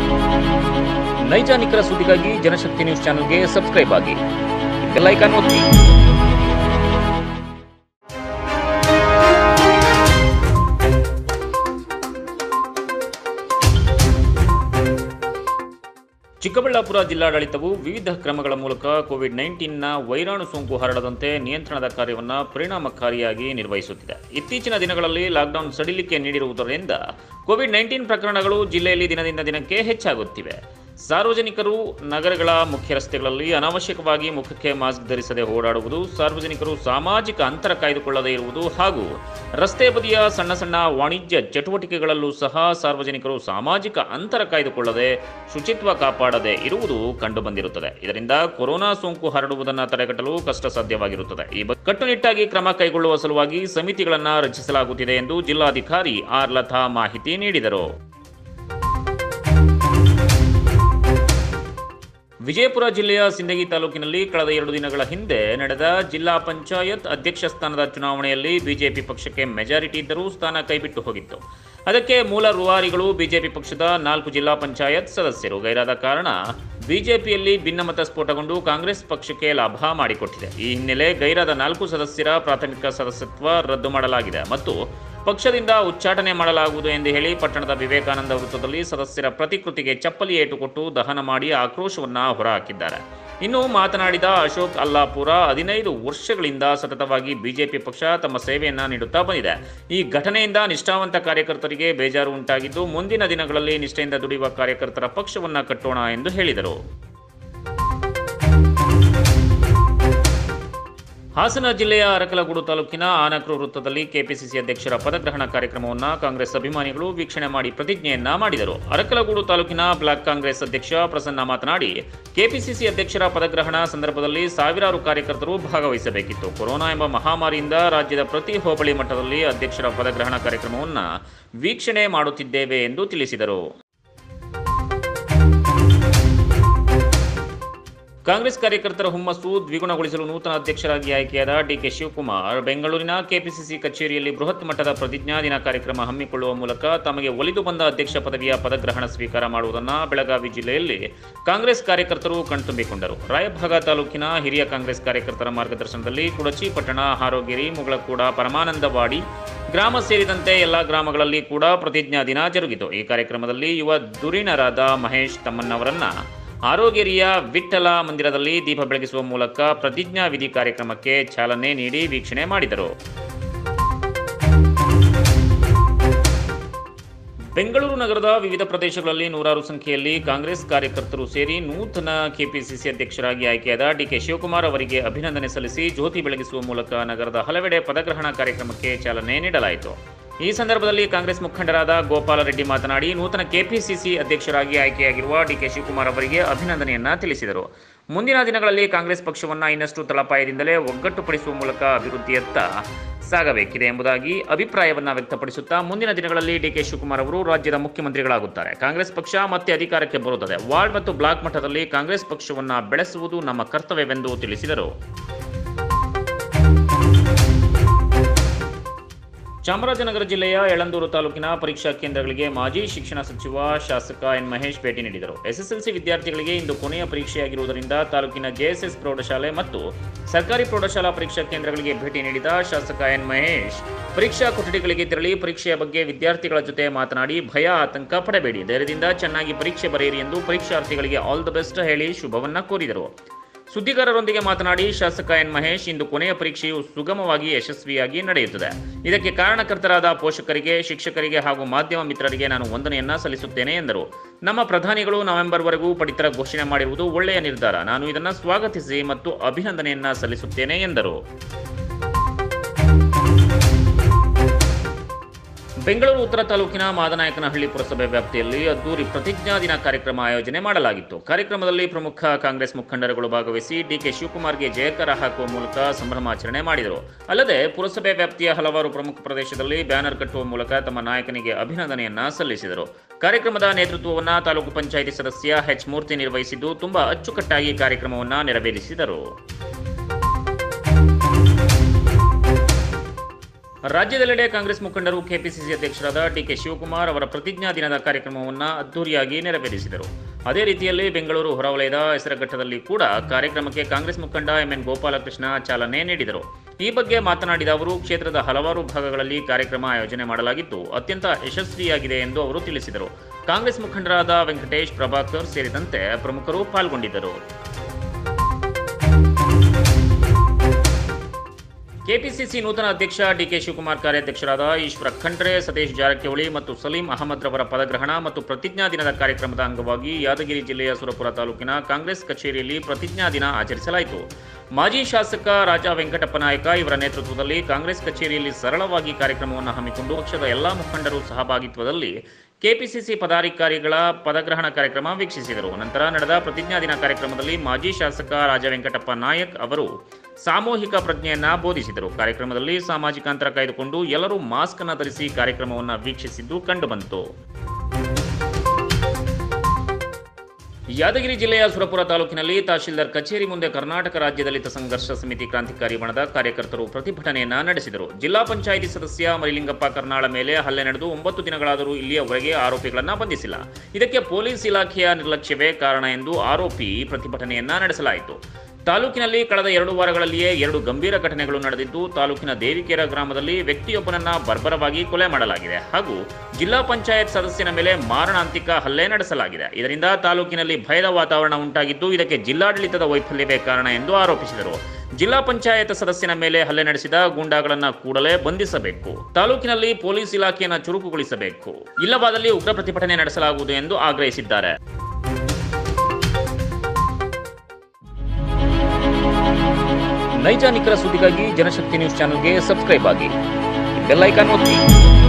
ನೈಜ ನಿಖರ ಸುದ್ದಿಗಾಗಿ ಜನಶಕ್ತಿ ನ್ಯೂಸ್ ಚಾನೆಲ್ಗೆ ಸಬ್ಸ್ಕ್ರೈಬ್ ಆಗಿ ಬೆಲ್ ಐಕಾನ್ ಒತ್ತಿ ಚಿಕ್ಕಬಳ್ಳಾಪುರ ಜಿಲ್ಲಾಡಳಿತವು ವಿವಿಧ ಕ್ರಮಗಳ ಮೂಲಕ ಕೋವಿಡ್ ನೈನ್ಟೀನ್ನ ವೈರಾಣು ಸೋಂಕು ಹರಡದಂತೆ ನಿಯಂತ್ರಣದ ಕಾರ್ಯವನ್ನು ಪರಿಣಾಮಕಾರಿಯಾಗಿ ನಿರ್ವಹಿಸುತ್ತಿದೆ ಇತ್ತೀಚಿನ ದಿನಗಳಲ್ಲಿ ಲಾಕ್ಡೌನ್ ಸಡಿಲಿಕೆ ನೀಡಿರುವುದರಿಂದ ಕೋವಿಡ್ ನೈನ್ಟೀನ್ ಪ್ರಕರಣಗಳು ಜಿಲ್ಲೆಯಲ್ಲಿ ದಿನದಿಂದ ದಿನಕ್ಕೆ ಹೆಚ್ಚಾಗುತ್ತಿವೆ ಸಾರ್ವಜನಿಕರು ನಗರಗಳ ಮುಖ್ಯ ರಸ್ತೆಗಳಲ್ಲಿ ಅನಾವಶ್ಯಕವಾಗಿ ಮುಖಕ್ಕೆ ಮಾಸ್ಕ್ ಧರಿಸದೆ ಓಡಾಡುವುದು ಸಾರ್ವಜನಿಕರು ಸಾಮಾಜಿಕ ಅಂತರ ಕಾಯ್ದುಕೊಳ್ಳದೇ ಇರುವುದು ಹಾಗೂ ರಸ್ತೆ ಬದಿಯ ಸಣ್ಣ ಸಣ್ಣ ವಾಣಿಜ್ಯ ಚಟುವಟಿಕೆಗಳಲ್ಲೂ ಸಹ ಸಾರ್ವಜನಿಕರು ಸಾಮಾಜಿಕ ಅಂತರ ಕಾಯ್ದುಕೊಳ್ಳದೆ ಶುಚಿತ್ವ ಕಾಪಾಡದೆ ಇರುವುದು ಕಂಡುಬಂದಿರುತ್ತದೆ ಇದರಿಂದ ಕೊರೋನಾ ಸೋಂಕು ಹರಡುವುದನ್ನು ತಡೆಗಟ್ಟಲು ಕಷ್ಟ ಸಾಧ್ಯವಾಗಿರುತ್ತದೆ ಈ ಬಗ್ಗೆ ಕಟ್ಟುನಿಟ್ಟಾಗಿ ಕ್ರಮ ಕೈಗೊಳ್ಳುವ ಸಲುವಾಗಿ ಸಮಿತಿಗಳನ್ನು ರಚಿಸಲಾಗುತ್ತಿದೆ ಎಂದು ಜಿಲ್ಲಾಧಿಕಾರಿ ಆರ್ ಲತಾ ಮಾಹಿತಿ ನೀಡಿದರು ವಿಜಯಪುರ ಜಿಲ್ಲೆಯ ಸಿಂದಗಿ ತಾಲೂಕಿನಲ್ಲಿ ಕಳೆದ ಎರಡು ದಿನಗಳ ಹಿಂದೆ ನಡೆದ ಜಿಲ್ಲಾ ಪಂಚಾಯತ್ ಅಧ್ಯಕ್ಷ ಸ್ಥಾನದ ಚುನಾವಣೆಯಲ್ಲಿ ಬಿಜೆಪಿ ಪಕ್ಷಕ್ಕೆ ಮೆಜಾರಿಟಿ ಇದ್ದರೂ ಸ್ಥಾನ ಕೈಬಿಟ್ಟು ಹೋಗಿತ್ತು ಅದಕ್ಕೆ ಮೂಲ ರೂವಾರಿಗಳು ಬಿಜೆಪಿ ಪಕ್ಷದ ನಾಲ್ಕು ಜಿಲ್ಲಾ ಪಂಚಾಯತ್ ಸದಸ್ಯರು ಗೈರಾದ ಕಾರಣ ಬಿಜೆಪಿಯಲ್ಲಿ ಭಿನ್ನಮತ ಸ್ಫೋಟಗೊಂಡು ಕಾಂಗ್ರೆಸ್ ಪಕ್ಷಕ್ಕೆ ಲಾಭ ಮಾಡಿಕೊಟ್ಟಿದೆ ಈ ಹಿನ್ನೆಲೆ ಗೈರಾದ ನಾಲ್ಕು ಸದಸ್ಯರ ಪ್ರಾಥಮಿಕ ಸದಸ್ಯತ್ವ ರದ್ದು ಮಾಡಲಾಗಿದೆ ಮತ್ತು ಪಕ್ಷದಿಂದ ಉಚ್ಚಾಟನೆ ಮಾಡಲಾಗುವುದು ಎಂದು ಹೇಳಿ ಪಟ್ಟಣದ ವಿವೇಕಾನಂದ ವೃತ್ತದಲ್ಲಿ ಸದಸ್ಯರ ಪ್ರತಿಕೃತಿಗೆ ಚಪ್ಪಲಿ ಏಟು ಕೊಟ್ಟು ದಹನ ಮಾಡಿ ಆಕ್ರೋಶವನ್ನ ಹೊರಹಾಕಿದ್ದಾರೆ ಇನ್ನು ಮಾತನಾಡಿದ ಅಶೋಕ್ ಅಲ್ಲಾಪುರ ಹದಿನೈದು ವರ್ಷಗಳಿಂದ ಸತತವಾಗಿ ಬಿಜೆಪಿ ಪಕ್ಷ ತಮ್ಮ ಸೇವೆಯನ್ನ ನೀಡುತ್ತಾ ಬಂದಿದೆ ಈ ಘಟನೆಯಿಂದ ನಿಷ್ಠಾವಂತ ಕಾರ್ಯಕರ್ತರಿಗೆ ಬೇಜಾರು ಉಂಟಾಗಿದ್ದು ಮುಂದಿನ ದಿನಗಳಲ್ಲಿ ನಿಷ್ಠೆಯಿಂದ ದುಡಿಯುವ ಕಾರ್ಯಕರ್ತರ ಪಕ್ಷವನ್ನ ಕಟ್ಟೋಣ ಎಂದು ಹೇಳಿದರು ಹಾಸನ ಜಿಲ್ಲೆಯ ಅರಕಲಗೂಡು ತಾಲೂಕಿನ ಆನಕ್ರು ವೃತ್ತದಲ್ಲಿ ಕೆಪಿಸಿಸಿ ಅಧ್ಯಕ್ಷರ ಪದಗ್ರಹಣ ಕಾರ್ಯಕ್ರಮವನ್ನು ಕಾಂಗ್ರೆಸ್ ಅಭಿಮಾನಿಗಳು ವೀಕ್ಷಣೆ ಮಾಡಿ ಪ್ರತಿಜ್ಞೆಯನ್ನ ಮಾಡಿದರು ಅರಕಲಗೂಡು ತಾಲೂಕಿನ ಬ್ಲಾಕ್ ಕಾಂಗ್ರೆಸ್ ಅಧ್ಯಕ್ಷ ಪ್ರಸನ್ನ ಮಾತನಾಡಿ ಕೆಪಿಸಿಸಿ ಅಧ್ಯಕ್ಷರ ಪದಗ್ರಹಣ ಸಂದರ್ಭದಲ್ಲಿ ಸಾವಿರಾರು ಕಾರ್ಯಕರ್ತರು ಭಾಗವಹಿಸಬೇಕಿತ್ತು ಕೊರೋನಾ ಎಂಬ ಮಹಾಮಾರಿಯಿಂದ ರಾಜ್ಯದ ಪ್ರತಿ ಹೋಬಳಿ ಮಟ್ಟದಲ್ಲಿ ಅಧ್ಯಕ್ಷರ ಪದಗ್ರಹಣ ಕಾರ್ಯಕ್ರಮವನ್ನು ವೀಕ್ಷಣೆ ಮಾಡುತ್ತಿದ್ದೇವೆ ಎಂದು ತಿಳಿಸಿದರು ಕಾಂಗ್ರೆಸ್ ಕಾರ್ಯಕರ್ತರ ಹುಮ್ಮಸ್ಸು ದ್ವಿಗುಣಗೊಳಿಸಲು ನೂತನ ಅಧ್ಯಕ್ಷರಾಗಿ ಆಯ್ಕೆಯಾದ ಡಿಕೆ ಶಿವಕುಮಾರ್ ಬೆಂಗಳೂರಿನ ಕೆಪಿಸಿಸಿ ಕಚೇರಿಯಲ್ಲಿ ಬೃಹತ್ ಮಟ್ಟದ ಪ್ರತಿಜ್ಞಾ ದಿನ ಕಾರ್ಯಕ್ರಮ ಹಮ್ಮಿಕೊಳ್ಳುವ ಮೂಲಕ ತಮಗೆ ಒಲಿದು ಬಂದ ಅಧ್ಯಕ್ಷ ಪದವಿಯ ಪದಗ್ರಹಣ ಸ್ವೀಕಾರ ಮಾಡುವುದನ್ನು ಬೆಳಗಾವಿ ಜಿಲ್ಲೆಯಲ್ಲಿ ಕಾಂಗ್ರೆಸ್ ಕಾರ್ಯಕರ್ತರು ಕಣ್ತುಂಬಿಕೊಂಡರು ರಾಯಭಾಗ ತಾಲೂಕಿನ ಹಿರಿಯ ಕಾಂಗ್ರೆಸ್ ಕಾರ್ಯಕರ್ತರ ಮಾರ್ಗದರ್ಶನದಲ್ಲಿ ಕುಡಚಿ ಪಟ್ಟಣ ಹಾರೋಗಿರಿ ಮುಗಳಕೂಡ ಪರಮಾನಂದವಾಡಿ ಗ್ರಾಮ ಸೇರಿದಂತೆ ಎಲ್ಲ ಗ್ರಾಮಗಳಲ್ಲಿ ಕೂಡ ಪ್ರತಿಜ್ಞಾ ದಿನ ಜರುಗಿತು ಈ ಕಾರ್ಯಕ್ರಮದಲ್ಲಿ ಯುವ ಧುರೀಣರಾದ ಮಹೇಶ್ ತಮ್ಮನ್ನವರನ್ನ ಆರೋಗ್ಯರಿಯ ವಿಠ್ಠಲ ಮಂದಿರದಲ್ಲಿ ದೀಪ ಬೆಳಗಿಸುವ ಮೂಲಕ ಪ್ರತಿಜ್ಞಾ ವಿಧಿ ಕಾರ್ಯಕ್ರಮಕ್ಕೆ ಚಾಲನೆ ನೀಡಿ ವೀಕ್ಷಣೆ ಮಾಡಿದರು ಬೆಂಗಳೂರು ನಗರದ ವಿವಿಧ ಪ್ರದೇಶಗಳಲ್ಲಿ ನೂರಾರು ಸಂಖ್ಯೆಯಲ್ಲಿ ಕಾಂಗ್ರೆಸ್ ಕಾರ್ಯಕರ್ತರು ಸೇರಿ ನೂತನ ಕೆಪಿಸಿಸಿ ಅಧ್ಯಕ್ಷರಾಗಿ ಆಯ್ಕೆಯಾದ ಡಿಕೆ ಶಿವಕುಮಾರ್ ಅವರಿಗೆ ಅಭಿನಂದನೆ ಸಲ್ಲಿಸಿ ಜ್ಯೋತಿ ಬೆಳಗಿಸುವ ಮೂಲಕ ನಗರದ ಹಲವೆಡೆ ಪದಗ್ರಹಣ ಕಾರ್ಯಕ್ರಮಕ್ಕೆ ಚಾಲನೆ ನೀಡಲಾಯಿತು ಈ ಸಂದರ್ಭದಲ್ಲಿ ಕಾಂಗ್ರೆಸ್ ಮುಖಂಡರಾದ ಗೋಪಾಲ ರೆಡ್ಡಿ ಮಾತನಾಡಿ ನೂತನ ಕೆಪಿಸಿಸಿ ಅಧ್ಯಕ್ಷರಾಗಿ ಆಯ್ಕೆಯಾಗಿರುವ ಡಿಕೆ ಶಿವಕುಮಾರ್ ಅವರಿಗೆ ಅಭಿನಂದನೆಯನ್ನ ತಿಳಿಸಿದರು ಮುಂದಿನ ದಿನಗಳಲ್ಲಿ ಕಾಂಗ್ರೆಸ್ ಪಕ್ಷವನ್ನು ಇನ್ನಷ್ಟು ತಳಪಾಯದಿಂದಲೇ ಒಗ್ಗಟ್ಟುಪಡಿಸುವ ಮೂಲಕ ಅಭಿವೃದ್ಧಿಯತ್ತ ಸಾಗಬೇಕಿದೆ ಎಂಬುದಾಗಿ ಅಭಿಪ್ರಾಯವನ್ನ ವ್ಯಕ್ತಪಡಿಸುತ್ತಾ ಮುಂದಿನ ದಿನಗಳಲ್ಲಿ ಡಿಕೆ ಶಿವಕುಮಾರ್ ಅವರು ರಾಜ್ಯದ ಮುಖ್ಯಮಂತ್ರಿಗಳಾಗುತ್ತಾರೆ ಕಾಂಗ್ರೆಸ್ ಪಕ್ಷ ಮತ್ತೆ ಅಧಿಕಾರಕ್ಕೆ ಬರುತ್ತದೆ ವಾರ್ಡ್ ಮತ್ತು ಬ್ಲಾಕ್ ಮಟ್ಟದಲ್ಲಿ ಕಾಂಗ್ರೆಸ್ ಪಕ್ಷವನ್ನು ಬೆಳೆಸುವುದು ನಮ್ಮ ಕರ್ತವ್ಯವೆಂದು ತಿಳಿಸಿದರು ಚಾಮರಾಜನಗರ ಜಿಲ್ಲೆಯ ಯಳಂದೂರು ತಾಲೂಕಿನ ಪರೀಕ್ಷಾ ಕೇಂದ್ರಗಳಿಗೆ ಮಾಜಿ ಶಿಕ್ಷಣ ಸಚಿವ ಶಾಸಕ ಎನ್ ಮಹೇಶ್ ಭೇಟಿ ನೀಡಿದರು ಎಸ್ಎಸ್ಎಲ್ಸಿ ವಿದ್ಯಾರ್ಥಿಗಳಿಗೆ ಇಂದು ಕೊನೆಯ ಪರೀಕ್ಷೆಯಾಗಿರುವುದರಿಂದ ತಾಲೂಕಿನ ಜೆಎಸ್ಎಸ್ ಪ್ರೌಢಶಾಲೆ ಮತ್ತು ಸರ್ಕಾರಿ ಪ್ರೌಢಶಾಲಾ ಪರೀಕ್ಷಾ ಕೇಂದ್ರಗಳಿಗೆ ಭೇಟಿ ನೀಡಿದ ಶಾಸಕ ಎನ್ ಮಹೇಶ್ ಪರೀಕ್ಷಾ ಕೊಠಡಿಗಳಿಗೆ ತೆರಳಿ ಪರೀಕ್ಷೆಯ ಬಗ್ಗೆ ವಿದ್ಯಾರ್ಥಿಗಳ ಜೊತೆ ಮಾತನಾಡಿ ಭಯ ಆತಂಕ ಪಡಬೇಡಿ ಧೈರ್ಯದಿಂದ ಚೆನ್ನಾಗಿ ಪರೀಕ್ಷೆ ಬರೆಯಿರಿ ಎಂದು ಪರೀಕ್ಷಾರ್ಥಿಗಳಿಗೆ ಆಲ್ ದ ಬೆಸ್ಟ್ ಹೇಳಿ ಶುಭವನ್ನ ಕೋರಿದರು ಸುದ್ದಿಗಾರರೊಂದಿಗೆ ಮಾತನಾಡಿ ಶಾಸಕ ಎನ್ ಮಹೇಶ್ ಇಂದು ಕೊನೆಯ ಪರೀಕ್ಷೆಯು ಸುಗಮವಾಗಿ ಯಶಸ್ವಿಯಾಗಿ ನಡೆಯುತ್ತದೆ ಇದಕ್ಕೆ ಕಾರಣಕರ್ತರಾದ ಪೋಷಕರಿಗೆ ಶಿಕ್ಷಕರಿಗೆ ಹಾಗೂ ಮಾಧ್ಯಮ ಮಿತ್ರರಿಗೆ ನಾನು ವಂದನೆಯನ್ನ ಸಲ್ಲಿಸುತ್ತೇನೆ ಎಂದರು ನಮ್ಮ ಪ್ರಧಾನಿಗಳು ನವೆಂಬರ್ವರೆಗೂ ಪಡಿತರ ಘೋಷಣೆ ಮಾಡಿರುವುದು ಒಳ್ಳೆಯ ನಿರ್ಧಾರ ನಾನು ಇದನ್ನು ಸ್ವಾಗತಿಸಿ ಮತ್ತು ಅಭಿನಂದನೆಯನ್ನ ಸಲ್ಲಿಸುತ್ತೇನೆ ಎಂದರು ಬೆಂಗಳೂರು ಉತ್ತರ ತಾಲೂಕಿನ ಮಾದನಾಯಕನಹಳ್ಳಿ ಪುರಸಭೆ ವ್ಯಾಪ್ತಿಯಲ್ಲಿ ಅದ್ದೂರಿ ಪ್ರತಿಜ್ಞಾ ದಿನ ಕಾರ್ಯಕ್ರಮ ಆಯೋಜನೆ ಮಾಡಲಾಗಿತ್ತು ಕಾರ್ಯಕ್ರಮದಲ್ಲಿ ಪ್ರಮುಖ ಕಾಂಗ್ರೆಸ್ ಮುಖಂಡರುಗಳು ಭಾಗವಹಿಸಿ ಡಿಕೆ ಶಿವಕುಮಾರ್ಗೆ ಜಯಕರ ಹಾಕುವ ಮೂಲಕ ಸಂಭ್ರಮಾಚರಣೆ ಮಾಡಿದರು ಅಲ್ಲದೆ ಪುರಸಭೆ ವ್ಯಾಪ್ತಿಯ ಹಲವಾರು ಪ್ರಮುಖ ಪ್ರದೇಶದಲ್ಲಿ ಬ್ಯಾನರ್ ಕಟ್ಟುವ ಮೂಲಕ ತಮ್ಮ ನಾಯಕನಿಗೆ ಅಭಿನಂದನೆಯನ್ನ ಸಲ್ಲಿಸಿದರು ಕಾರ್ಯಕ್ರಮದ ನೇತೃತ್ವವನ್ನು ತಾಲೂಕು ಪಂಚಾಯಿತಿ ಸದಸ್ಯ ಎಚ್ ಮೂರ್ತಿ ನಿರ್ವಹಿಸಿದ್ದು ತುಂಬಾ ಅಚ್ಚುಕಟ್ಟಾಗಿ ಕಾರ್ಯಕ್ರಮವನ್ನು ನೆರವೇರಿಸಿದರು ರಾಜ್ಯದೆಲ್ಲೆಡೆ ಕಾಂಗ್ರೆಸ್ ಮುಖಂಡರು ಕೆಪಿಸಿಸಿ ಅಧ್ಯಕ್ಷರಾದ ಡಿಕೆ ಶಿವಕುಮಾರ್ ಅವರ ಪ್ರತಿಜ್ಞಾ ದಿನದ ಕಾರ್ಯಕ್ರಮವನ್ನು ಅದ್ದೂರಿಯಾಗಿ ನೆರವೇರಿಸಿದರು ಅದೇ ರೀತಿಯಲ್ಲಿ ಬೆಂಗಳೂರು ಹೊರವಲಯದ ಹೆಸರಘಟ್ಟದಲ್ಲಿ ಕೂಡ ಕಾರ್ಯಕ್ರಮಕ್ಕೆ ಕಾಂಗ್ರೆಸ್ ಮುಖಂಡ ಎಂಎನ್ ಗೋಪಾಲಕೃಷ್ಣ ಚಾಲನೆ ನೀಡಿದರು ಈ ಬಗ್ಗೆ ಮಾತನಾಡಿದ ಅವರು ಕ್ಷೇತ್ರದ ಹಲವಾರು ಭಾಗಗಳಲ್ಲಿ ಕಾರ್ಯಕ್ರಮ ಆಯೋಜನೆ ಮಾಡಲಾಗಿದ್ದು ಅತ್ಯಂತ ಯಶಸ್ವಿಯಾಗಿದೆ ಎಂದು ಅವರು ತಿಳಿಸಿದರು ಕಾಂಗ್ರೆಸ್ ಮುಖಂಡರಾದ ವೆಂಕಟೇಶ್ ಪ್ರಭಾಕರ್ ಸೇರಿದಂತೆ ಪ್ರಮುಖರು ಪಾಲ್ಗೊಂಡಿದ್ದರು ಕೆಪಿಸಿಸಿ ನೂತನ ಅಧ್ಯಕ್ಷ ಡಿಕೆ ಶಿವಕುಮಾರ್ ಕಾರ್ಯಾಧ್ಯಕ್ಷರಾದ ಈಶ್ವರ ಖಂಡ್ರೆ ಸತೀಶ್ ಜಾರಕಿಹೊಳಿ ಮತ್ತು ಸಲೀಂ ಅಹಮದ್ ರವರ ಪದಗ್ರಹಣ ಮತ್ತು ಪ್ರತಿಜ್ಞಾ ದಿನದ ಕಾರ್ಯಕ್ರಮದ ಅಂಗವಾಗಿ ಯಾದಗಿರಿ ಜಿಲ್ಲೆಯ ಸುರಪುರ ತಾಲೂಕಿನ ಕಾಂಗ್ರೆಸ್ ಕಚೇರಿಯಲ್ಲಿ ಪ್ರತಿಜ್ಞಾ ದಿನ ಆಚರಿಸಲಾಯಿತು ಮಾಜಿ ಶಾಸಕ ರಾಜ ವೆಂಕಟಪ್ಪ ನಾಯಕ ಇವರ ನೇತೃತ್ವದಲ್ಲಿ ಕಾಂಗ್ರೆಸ್ ಕಚೇರಿಯಲ್ಲಿ ಸರಳವಾಗಿ ಕಾರ್ಯಕ್ರಮವನ್ನು ಹಮ್ಮಿಕೊಂಡು ಪಕ್ಷದ ಎಲ್ಲಾ ಮುಖಂಡರು ಸಹಭಾಗಿತ್ವದಲ್ಲಿ ಕೆಪಿಸಿಸಿ ಪದಾಧಿಕಾರಿಗಳ ಪದಗ್ರಹಣ ಕಾರ್ಯಕ್ರಮ ವೀಕ್ಷಿಸಿದರು ನಂತರ ನಡೆದ ಪ್ರತಿಜ್ಞಾ ದಿನ ಕಾರ್ಯಕ್ರಮದಲ್ಲಿ ಮಾಜಿ ಶಾಸಕ ರಾಜ ವೆಂಕಟಪ್ಪ ನಾಯಕ್ ಅವರು ಸಾಮೂಹಿಕ ಪ್ರಜ್ಞೆಯನ್ನ ಬೋಧಿಸಿದರು ಕಾರ್ಯಕ್ರಮದಲ್ಲಿ ಸಾಮಾಜಿಕ ಅಂತರ ಕಾಯ್ದುಕೊಂಡು ಎಲ್ಲರೂ ಮಾಸ್ಕ್ ಅನ್ನು ಧರಿಸಿ ಕಾರ್ಯಕ್ರಮವನ್ನು ವೀಕ್ಷಿಸಿದ್ದು ಕಂಡುಬಂತು ಯಾದಗಿರಿ ಜಿಲ್ಲೆಯ ಸುರಪುರ ತಾಲೂಕಿನಲ್ಲಿ ತಹಶೀಲ್ದಾರ್ ಕಚೇರಿ ಮುಂದೆ ಕರ್ನಾಟಕ ರಾಜ್ಯ ದಲಿತ ಸಂಘರ್ಷ ಸಮಿತಿ ಕ್ರಾಂತಿಕಾರಿ ಬಣದ ಕಾರ್ಯಕರ್ತರು ಪ್ರತಿಭಟನೆಯನ್ನ ನಡೆಸಿದರು ಜಿಲ್ಲಾ ಪಂಚಾಯಿತಿ ಸದಸ್ಯ ಮರಿಲಿಂಗಪ್ಪ ಕರ್ನಾಳ ಮೇಲೆ ಹಲ್ಲೆ ನಡೆದು ಒಂಬತ್ತು ದಿನಗಳಾದರೂ ಇಲ್ಲಿಯವರೆಗೆ ಆರೋಪಿಗಳನ್ನ ಬಂಧಿಸಿಲ್ಲ ಇದಕ್ಕೆ ಪೊಲೀಸ್ ಇಲಾಖೆಯ ನಿರ್ಲಕ್ಷ್ಯವೇ ಕಾರಣ ಎಂದು ಆರೋಪಿ ಪ್ರತಿಭಟನೆಯನ್ನ ನಡೆಸಲಾಯಿತು ತಾಲೂಕಿನಲ್ಲಿ ಕಳೆದ ಎರಡು ವಾರಗಳಲ್ಲಿಯೇ ಎರಡು ಗಂಭೀರ ಘಟನೆಗಳು ನಡೆದಿದ್ದು ತಾಲೂಕಿನ ದೇವಿಕೆರ ಗ್ರಾಮದಲ್ಲಿ ವ್ಯಕ್ತಿಯೊಬ್ಬನನ್ನ ಬರ್ಬರವಾಗಿ ಕೊಲೆ ಮಾಡಲಾಗಿದೆ ಹಾಗೂ ಜಿಲ್ಲಾ ಪಂಚಾಯತ್ ಸದಸ್ಯನ ಮೇಲೆ ಮಾರಣಾಂತಿಕ ಹಲ್ಲೆ ನಡೆಸಲಾಗಿದೆ ಇದರಿಂದ ತಾಲೂಕಿನಲ್ಲಿ ಭಯದ ವಾತಾವರಣ ಉಂಟಾಗಿದ್ದು ಇದಕ್ಕೆ ಜಿಲ್ಲಾಡಳಿತದ ವೈಫಲ್ಯವೇ ಕಾರಣ ಎಂದು ಆರೋಪಿಸಿದರು ಜಿಲ್ಲಾ ಪಂಚಾಯತ್ ಸದಸ್ಯನ ಮೇಲೆ ಹಲ್ಲೆ ನಡೆಸಿದ ಗೂಂಡಾಗಳನ್ನ ಕೂಡಲೇ ಬಂಧಿಸಬೇಕು ತಾಲೂಕಿನಲ್ಲಿ ಪೊಲೀಸ್ ಇಲಾಖೆಯನ್ನ ಚುರುಕುಗೊಳಿಸಬೇಕು ಇಲ್ಲವಾದಲ್ಲಿ ಉಗ್ರ ಪ್ರತಿಭಟನೆ ನಡೆಸಲಾಗುವುದು ಎಂದು ಆಗ್ರಹಿಸಿದ್ದಾರೆ ನೈಜ ನಿಖರ ಸುದ್ದಿಗಾಗಿ ಜನಶಕ್ತಿ ನ್ಯೂಸ್ ಚಾನೆಲ್ಗೆ ಸಬ್ಸ್ಕ್ರೈಬ್ ಆಗಿ ಬೆಲ್ ಐಕಾನ್ ಒತ್ತಿ